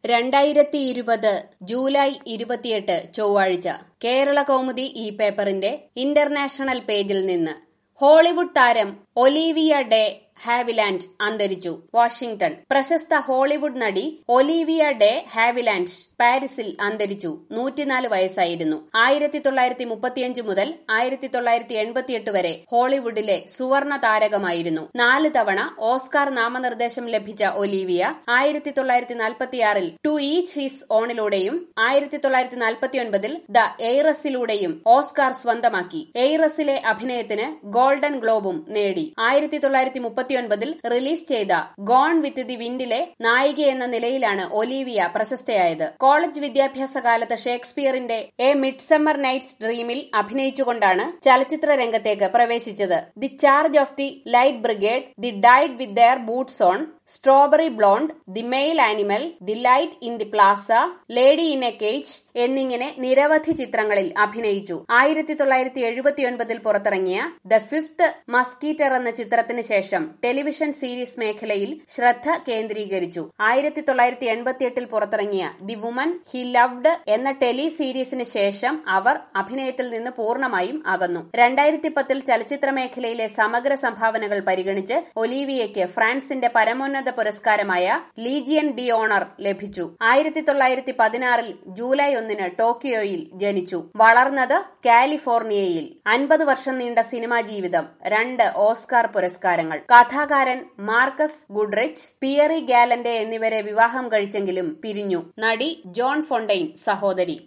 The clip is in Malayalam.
രണ്ടായിരത്തി ഇരുപത് ജൂലൈ ഇരുപത്തിയെട്ട് ചൊവ്വാഴ്ച കേരള കൗമുദി ഈ പേപ്പറിന്റെ ഇന്റർനാഷണൽ പേജിൽ നിന്ന് ഹോളിവുഡ് താരം ഒലീവിയ ഡേ ഹാവിലാൻഡ് അന്തരിച്ചു വാഷിംഗ്ടൺ പ്രശസ്ത ഹോളിവുഡ് നടി ഒലീവിയ ഡേ ഹാവിലാൻഡ് പാരീസിൽ അന്തരിച്ചു നൂറ്റിനാല് വയസ്സായിരുന്നു ആയിരത്തി തൊള്ളായിരത്തി മുപ്പത്തിയഞ്ച് മുതൽ ആയിരത്തി തൊള്ളായിരത്തി എൺപത്തിയെട്ട് വരെ ഹോളിവുഡിലെ സുവർണ താരകമായിരുന്നു നാല് തവണ ഓസ്കാർ നാമനിർദ്ദേശം ലഭിച്ച ഒലീവിയ ആയിരത്തി തൊള്ളായിരത്തി നാൽപ്പത്തിയാറിൽ ടു ഈച്ച് ഹിസ് ഓണിലൂടെയും ആയിരത്തി തൊള്ളായിരത്തി നാൽപ്പത്തിയൊൻപതിൽ ദ എയ്റസിലൂടെയും ഓസ്കാർ സ്വന്തമാക്കി എയ്റസിലെ അഭിനയത്തിന് ഗോൾഡൻ ഗ്ലോബും നേടി ആയിരത്തി തൊള്ളായിരത്തി മുപ്പത്തിയൊൻപതിൽ റിലീസ് ചെയ്ത ഗോൺ വിത്ത് ദി വിൻഡിലെ നായിക എന്ന നിലയിലാണ് ഒലീവിയ പ്രശസ്തയായത് കോളേജ് വിദ്യാഭ്യാസ കാലത്ത് ഷേക്സ്പിയറിന്റെ എ മിഡ്സമ്മർ നൈറ്റ്സ് ഡ്രീമിൽ അഭിനയിച്ചുകൊണ്ടാണ് ചലച്ചിത്ര രംഗത്തേക്ക് പ്രവേശിച്ചത് the charge of the light brigade the died with their boots on strawberry blonde the male animal the light in the plaza lady in a cage എന്നിങ്ങനെ നിരവധി ചിത്രങ്ങളിൽ അഭിനയിച്ചു ആയിരത്തി തൊള്ളായിരത്തി എഴുപത്തിയൊൻപതിൽ പുറത്തിറങ്ങിയ ദ ഫിഫ്ത് മസ്കീറ്റർ എന്ന ചിത്രത്തിന് ശേഷം ടെലിവിഷൻ സീരീസ് മേഖലയിൽ ശ്രദ്ധ കേന്ദ്രീകരിച്ചു ആയിരത്തി തൊള്ളായിരത്തി എൺപത്തിയെട്ടിൽ പുറത്തിറങ്ങിയ ദി വുമൻ ഹി ലവ്ഡ് എന്ന ടെലി സീരീസിന് ശേഷം അവർ അഭിനയത്തിൽ നിന്ന് പൂർണ്ണമായും അകന്നു രണ്ടായിരത്തി പത്തിൽ ചലച്ചിത്ര മേഖലയിലെ സമഗ്ര സംഭാവനകൾ പരിഗണിച്ച് ഒലീവിയയ്ക്ക് ഫ്രാൻസിന്റെ പരമോന്നത പുരസ്കാരമായ ലീജിയൻ ഡി ഓണർ ലഭിച്ചു ആയിരത്തി തൊള്ളായിരത്തി പതിനാറിൽ ജൂലൈ ഒന്നിന് ടോക്കിയോയിൽ ജനിച്ചു വളർന്നത് കാലിഫോർണിയയിൽ അൻപത് വർഷം നീണ്ട സിനിമാ ജീവിതം രണ്ട് ഓസ്കാർ പുരസ്കാരങ്ങൾ കഥാകാരൻ മാർക്കസ് ഗുഡ്രിച്ച് പിയറി ഗാലന്റെ എന്നിവരെ വിവാഹം കഴിച്ചെങ്കിലും പിരിഞ്ഞു നടി ജോൺ ഫൊണ്ടൈൻ സഹോദരി